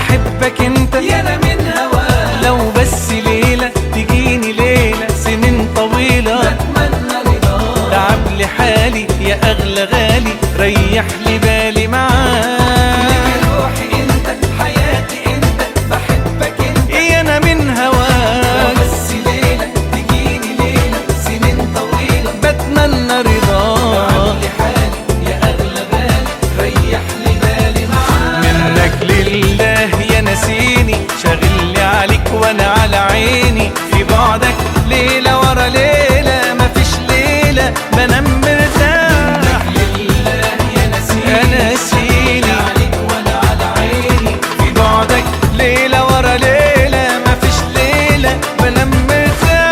بحبك انت يا انا من هواك لو بس ليلة تجيني ليلة سنين طويلة بتمنى رضاك تعب لي حالي يا اغلى غالي ريح لي بالي معاك لك روحي انت حياتي انت بحبك انت إيه انا من لو هواك بس ليلة تجيني ليلة سنين طويلة بتمنى رضاك تعالي حالي يا اغلى بالي ريح لي بالي معاك منك لله يا نسيني شاغل لي عليك وانا على عيني في بعدك ليلة ورا ليلة مفيش ليلة بنام مرتاح لله يا نسيم يا نسيني عليك وانا على عيني في بعدك ليلة ورا ليلة مفيش ليلة بنام مرتاح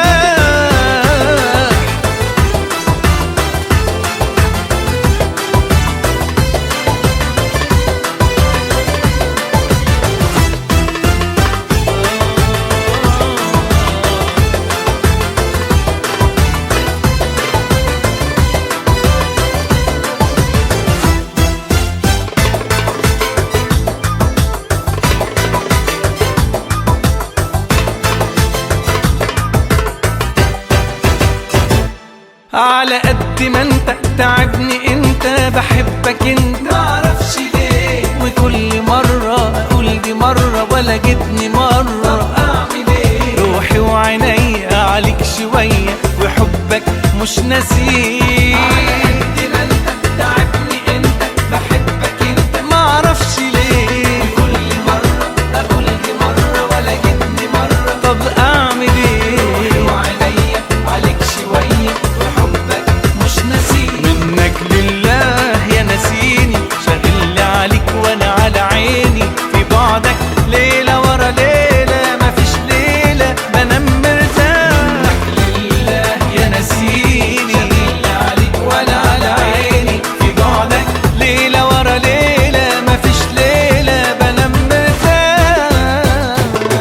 على قد ما انت تعبني انت بحبك انت معرفش ليه وكل مرة اقول دي مرة ولا جبني طب مرة اعمل ايه روحي وعيني عليك شوية وحبك مش نسيه على قد ما انت تعبني انت بحبك انت معرفش ليه كل مرة اقول دي مرة ولا جبني مرة طب اعمل ايه وعينيا عليك شوية وحبك مش نسيم منك لله يا نسيني شاغل لي عليك وانا على عيني في بعدك ليلة ورا ليلة مفيش ليلة بنام مرتاح لله يا نسيني شغل عليك وانا على عيني في بعدك ليلة ورا ليلة مفيش ليلة بنام مرتاح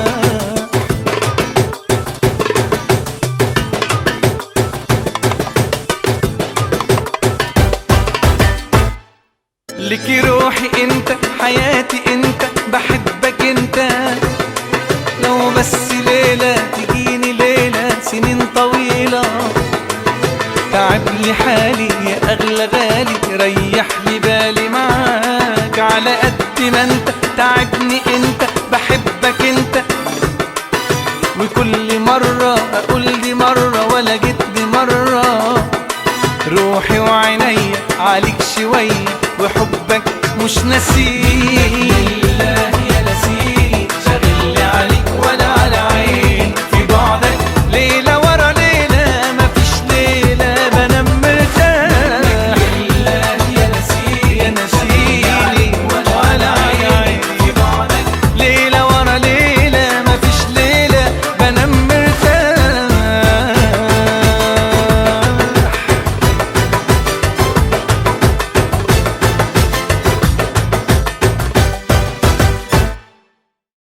لك روحي انت حياتي انت بحبك انت لو بس ليلة تجيني ليلة سنين طويلة تعب لي حالي يا اغلى غالي ريح لي بالي معاك على قد ما انت تعبني انت بحبك انت وكل مرة اقول دي مرة ولا جيت دي مرة روحي وعيني عليك شوية وحبك مش نسيه